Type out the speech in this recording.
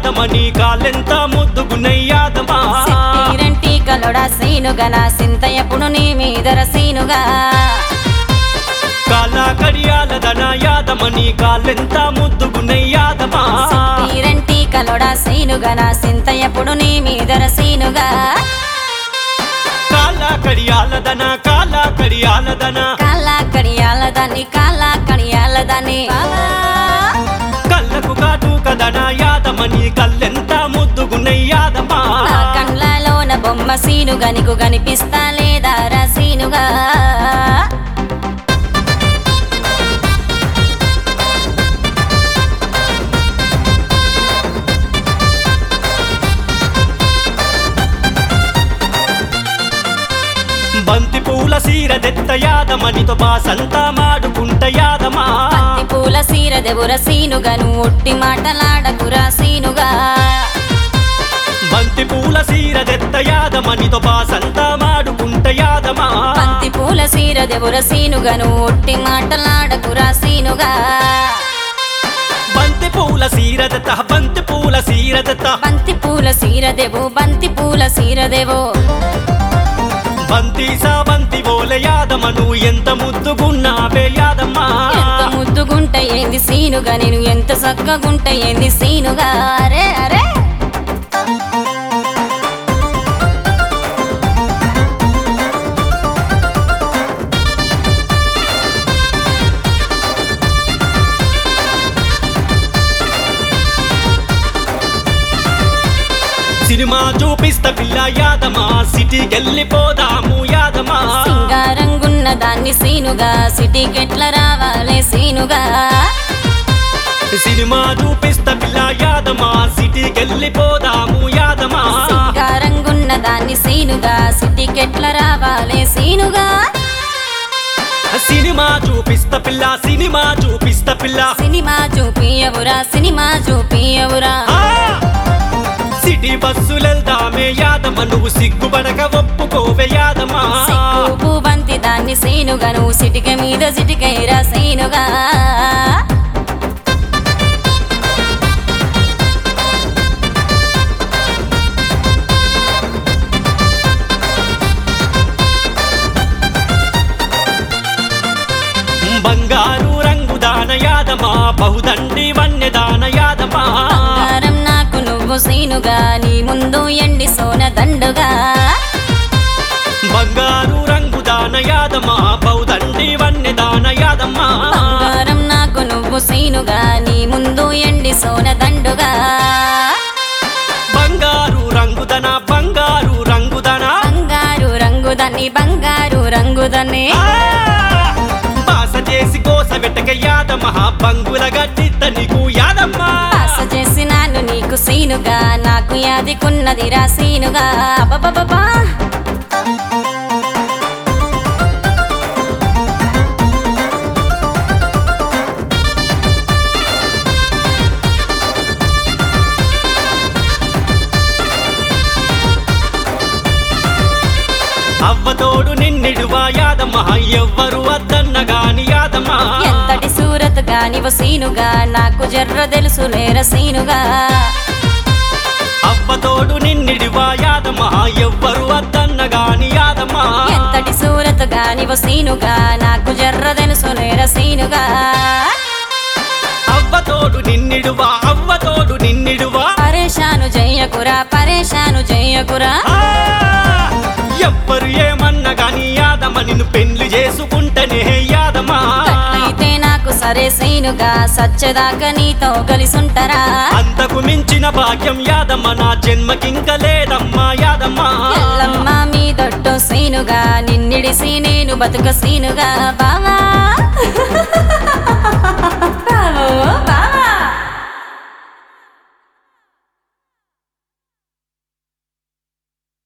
యాదమ నీ కాలెంత ముద్దుగున్నై యాదమా సిట్టిరంటి కలొడ సీనుగా నా సింత ఎప్పుడు నీ మీదర సీనుగా కాలా కడియాలదన యాదమ నీ కాలెంత ముద్దుగున్నై యాదమా సిట్టిరంటి కలొడ సీనుగా నా సింత ఎప్పుడు నీ మీదర సీనుగా కాలా కడియాలదన కాలా కడియాలదన కాలా కడియాలదాన్ని కాలా కడియాలదాన్ని కళ్ళకు కాటు కదన యాదమ నీ కళ్ళెంత ముద్దుగున్నై యాదమా నా కండ్లలోన బొమ్మ సీనుగా నీకు కనిపిస్తా లేదారా సీనుగా బంతి పూల సీర దెత్త యాదమనితో బాసంతా మాడుకుంట యాదమా బంతి పూల సీర దెవుర సీనుగా నువ్వు ఉట్టి మాటలాడకురా సీనుగా బంతి పూల సీర దెత్త యాదమనితో బాసంతా మాడుకుంట యాదమా బంతి పూల సీర దెవుర సీనుగా నువ్వు ఉట్టి మాటలాడకురా సీనుగా బంతి పూల సీర దెత్త బంతి పూల సీర దెత్త బంతి పూల సీర దెవు బంతి పూల సీర దెవు బంతి సా బంతి ఓల యాదమ నువ్వు ఎంత ముద్దుగున్నావే యాదమ్మా ఎంత ముద్దుగుంట ఏంది సీనుగా నేను ఎంత చక్కగుంట ఏంది సీనుగా అరే అరే సినిమా చూపిస్తా పిల్ల యాదమా సిటీకెళ్ళిపోదాము యాదమా సింగారంగున్న దాన్ని సీనుగా సిటీకెట్ల రావాలే సీనుగా సినిమా చూపిస్తా పిల్ల యాదమా సిటీకెళ్ళిపోదాము యాదమా సింగారంగున్న దాన్ని సీనుగా సిటీకెట్ల రావాలే సీనుగా సినిమా చూపిస్తా పిల్ల సినిమా చూపిస్తా పిల్ల సినిమా చూపియవురా సినిమా చూపియవురా ఆ! సిటీ బస్సులెళ్దామే యాదమ్మ నువ్వు సిగ్గుపడక ఒప్పుకోవే యాదమ్మా సిగ్గు బంతి దాన్ని సీనుగా నువ్వు సిటిక మీద సిటికైరా సీనుగా బంగారు రంగు దాన యాదమా బహుదండి వన్య దాన యాదమా బంగారం నాకు నువ్వు సీనుగా నీ ముందు ఎండి సోన దండుగా బంగారు రంగు దాన యాదమా బహుదండి వన్య దాన యాదమ్మా బంగారం నాకు నువ్వు సీనుగా నీ ముందు ఎండి సోన దండుగా బంగారు రంగుదన బంగారు రంగుదన బంగారు రంగుదని బంగారు రంగుదని ఆ! బాస చేసి కోస వెట్టక యాదమ్మ బంగుల గట్టిత్త నీకు యాదమ్మా ఆశ చేసినాను నీకు సీనుగా నాకు యాదికున్నదిరా సీనుగా అబ్బబ్బబ్బా అవ్వతోడు నిన్నిడువా యాదమ్మ ఎవ్వరు వద్దన్న గాని యాదమ్మా ఎంతటి సూరత్ గానివ సీనుగా నాకు జర్ర తెలుసు లేర సీనుగా అవ్వతోడు నిన్నిడివా యాదమ్మ ఎవ్వరు వద్దన్న గాని యాదమ్మా ఎంతటి సూరత్ గానివ సీనుగా నాకు జర్ర తెలుసు లేర సీనుగా అవ్వతోడు నిన్నిడువా అవ్వతోడు నిన్నిడువా పరేషాను జయ్యకురా పరేషాను జయ్యకురా ఆ! ఎవ్వరు ఏమన్నా గాని యాదమ్మ నిన్ను పెళ్లి చేసుకుంటేనే యాదమ్మా అయితే నాకు సరే సీనుగా సచ్చేదాకా నీతో కలిసుంటరా అంతకు మించిన భాగ్యం యాదమ్మ నా జన్మకింక లేదమ్మా యాదమ్మా ఎల్లమ్మ మీ దొడ్డు సీనుగా నిన్నిడిసి నేను బతుక సీనుగా బావా